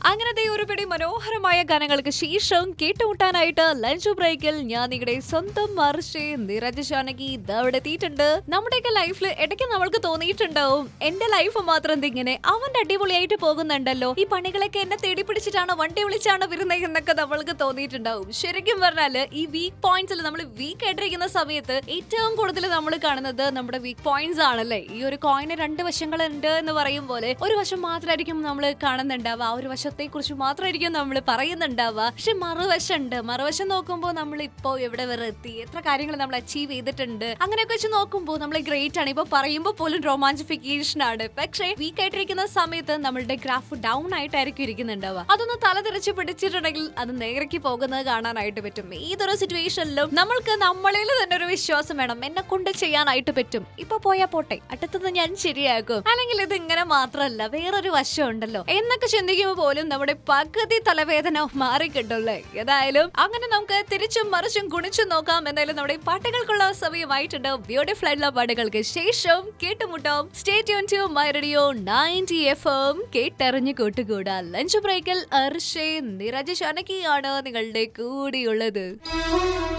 അങ്ങനത്തെ ഒരു പിടി മനോഹരമായ ഗാനങ്ങൾക്ക് ശേഷം കേട്ടുമുട്ടാനായിട്ട് ലഞ്ച് ബ്രേക്കിൽ ഞാൻ നിങ്ങളുടെ സ്വന്തം മറിച്ച് നിരജ ജാനകി ഇതവിടെ എത്തിയിട്ടുണ്ട് നമ്മുടെയൊക്കെ ലൈഫിൽ ഇടയ്ക്ക് നമ്മൾക്ക് തോന്നിയിട്ടുണ്ടാവും എന്റെ ലൈഫ് മാത്രം എന്തിങ്ങനെ അവന്റെ അടിപൊളിയായിട്ട് പോകുന്നുണ്ടല്ലോ ഈ പണികളൊക്കെ എന്നെ തേടി പിടിച്ചിട്ടാണ് വണ്ടി വിളിച്ചാണ് വരുന്നത് എന്നൊക്കെ നമ്മൾക്ക് തോന്നിയിട്ടുണ്ടാവും ശരിക്കും പറഞ്ഞാല് ഈ വീക്ക് പോയിന്റ്സിൽ നമ്മൾ വീക്ക് ആയിട്ടിരിക്കുന്ന സമയത്ത് ഏറ്റവും കൂടുതൽ നമ്മൾ കാണുന്നത് നമ്മുടെ വീക്ക് പോയിന്റ്സ് ആണല്ലേ ഈ ഒരു കോയിന് രണ്ട് വശങ്ങളുണ്ട് എന്ന് പറയും പോലെ ഒരു വശം മാത്രമായിരിക്കും നമ്മൾ കാണുന്നുണ്ടാവുക ആ ഒരു വശത്തെ കുറിച്ച് മാത്രമായിരിക്കും നമ്മൾ പറയുന്നുണ്ടാവുക പക്ഷെ മറുവശം ഉണ്ട് മറുവശം നോക്കുമ്പോൾ നമ്മൾ ഇപ്പോ എവിടെ വരെ എത്തി എത്ര കാര്യങ്ങൾ നമ്മൾ അച്ചീവ് ചെയ്തിട്ടുണ്ട് അങ്ങനെയൊക്കെ വെച്ച് നോക്കുമ്പോൾ നമ്മൾ ഗ്രേറ്റ് ആണ് ഇപ്പൊ പറയുമ്പോൾ പോലും റൊമാൻസിഫിക്കേഷൻ ആണ് പക്ഷേ വീക്ക് ആയിട്ടിരിക്കുന്ന സമയത്ത് നമ്മളുടെ ഗ്രാഫ് ഡൗൺ ആയിട്ടായിരിക്കും ഇരിക്കുന്നുണ്ടാവുക അതൊന്ന് തലതിരിച്ച് പിടിച്ചിട്ടുണ്ടെങ്കിൽ അത് നേരേക്ക് പോകുന്നത് കാണാനായിട്ട് പറ്റും ഏതൊരു സിറ്റുവേഷനിലും നമ്മൾക്ക് നമ്മളിൽ തന്നെ ഒരു വിശ്വാസം വേണം എന്നെ കൊണ്ട് ചെയ്യാനായിട്ട് പറ്റും ഇപ്പൊ പോയാ പോട്ടെ അടുത്തത് ഞാൻ ശരിയാക്കും അല്ലെങ്കിൽ ഇത് ഇങ്ങനെ മാത്രമല്ല വേറൊരു വശം ഉണ്ടല്ലോ എന്നൊക്കെ ചിന്തിക്കുമ്പോൾ പോലും നമ്മുടെ പകുതി തലവേദന മാറിക്കിട്ടല്ലേ ഏതായാലും അങ്ങനെ നമുക്ക് തിരിച്ചും മറിച്ചും ഗുണിച്ചും നോക്കാം എന്തായാലും നമ്മുടെ ഈ പാട്ടുകൾക്കുള്ള സമയമായിട്ടുണ്ട് ബ്യൂട്ടിഫുൾ ആയിട്ടുള്ള പാട്ടുകൾക്ക് ശേഷം കേട്ടുമുട്ടാം stay tune to my radio ninety F M കേട്ടറിഞ്ഞു കൂട്ടുകൂടാ ലഞ്ച് ബ്രേക്കിൽ അർഷേ നിരജ ശാനകിയാണ് നിങ്ങളുടെ കൂടെയുള്ളത്